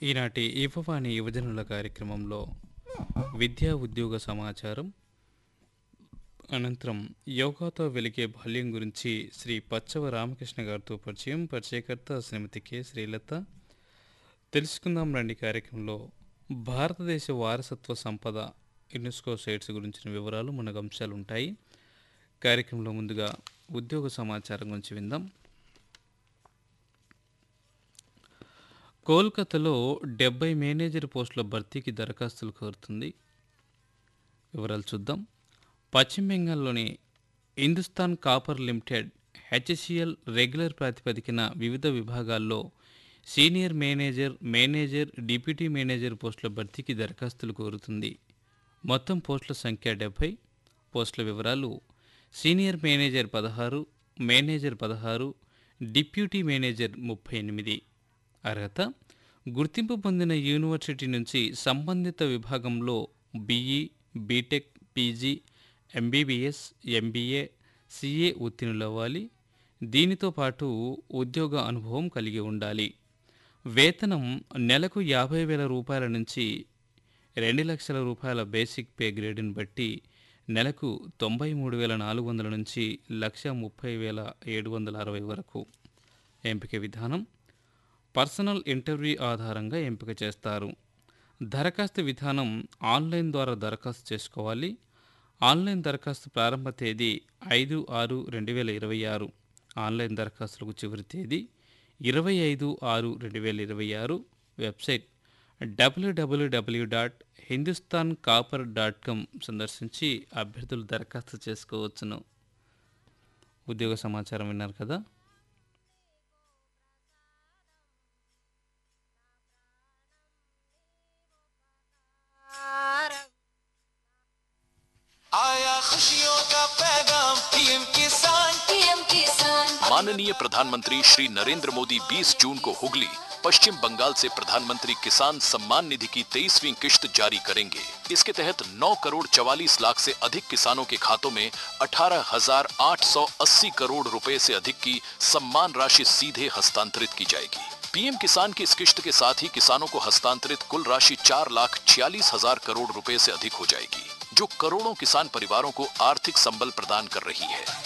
ఈనాటి యువవాణి యువజనుల కార్యక్రమంలో విద్యా ఉద్యోగ సమాచారం అనంతరం యోగాతో వెలిగే బాల్యం గురించి శ్రీ పచ్చవ రామకృష్ణ గారితో పరిచయం పరిచయకర్త శ్రీమతి కె శ్రీలత తెలుసుకుందాం రండి కార్యక్రమంలో భారతదేశ వారసత్వ సంపద యునెస్కో సైట్స్ గురించిన వివరాలు మనకు అంశాలు ఉంటాయి కార్యక్రమంలో ముందుగా ఉద్యోగ సమాచారం గురించి విందాం కోల్కతాలో డెబ్బై మేనేజర్ పోస్టుల భర్తీకి దరఖాస్తులు కోరుతుంది వివరాలు చూద్దాం పశ్చిమ బెంగాల్లోని Hindustan copper limited HCL regular ప్రాతిపదికన వివిధ విభాగాల్లో senior manager manager deputy manager పోస్టుల భర్తీకి దరఖాస్తులు కోరుతుంది మొత్తం పోస్టుల సంఖ్య డెబ్బై పోస్టుల వివరాలు సీనియర్ మేనేజర్ పదహారు మేనేజర్ పదహారు డిప్యూటీ మేనేజర్ ముప్పై ఎనిమిది అర్హత గుర్తింపు పొందిన యూనివర్సిటీ నుంచి సంబంధిత విభాగంలో BE BTech PG MBBS MBA CA ఉత్తీర్ణులవ్వాలి దీనితో పాటు ఉద్యోగ అనుభవం కలిగి ఉండాలి వేతనం నెలకు యాభై వేల రూపాయల నుంచి రెండు లక్షల రూపాయల బేసిక్ పే గ్రేడ్ని బట్టి నెలకు తొంభై మూడు వేల నాలుగు వందల నుంచి లక్ష ముప్పై వేల ఏడు వందల అరవై వరకు ఎంపిక విధానం పర్సనల్ ఇంటర్వ్యూ ఆధారంగా ఎంపిక చేస్తారు దరఖాస్తు విధానం ఆన్లైన్ ద్వారా దరఖాస్తు చేసుకోవాలి ఆన్లైన్ దరఖాస్తు ప్రారంభ తేదీ ఐదు ఆరు రెండు వేల ఇరవై ఆరు ఆన్లైన్ దరఖాస్తులకు చివరి తేదీ ఇరవై ఐదు ఆరు రెండు వేల ఇరవై ఆరు వెబ్సైట్ డబ్ల్యూడబ్ల్యూడబ్ల్యూ dot Hindustan copper dot com సందర్శించి అభ్యర్థులు దరఖాస్తు చేసుకోవచ్చును ఉద్యోగ సమాచారం విన్నారు కదా आया खुशियों का पैगाम पीएम किसान पीएम किसान माननीय प्रधानमंत्री श्री नरेंद्र मोदी 20 जून को हुगली पश्चिम बंगाल से प्रधानमंत्री किसान सम्मान निधि की तेईसवीं किश्त जारी करेंगे इसके तहत 9 करोड़ 44 लाख से अधिक किसानों के खातों में 18,880 करोड़ रुपए से अधिक की सम्मान राशि सीधे हस्तांतरित की जाएगी पीएम किसान की इस किश्त के साथ ही किसानों को हस्तांतरित कुल राशि चार लाख छियालीस हजार करोड़ रुपए से अधिक हो जाएगी जो करोड़ों किसान परिवारों को आर्थिक संबल प्रदान कर रही है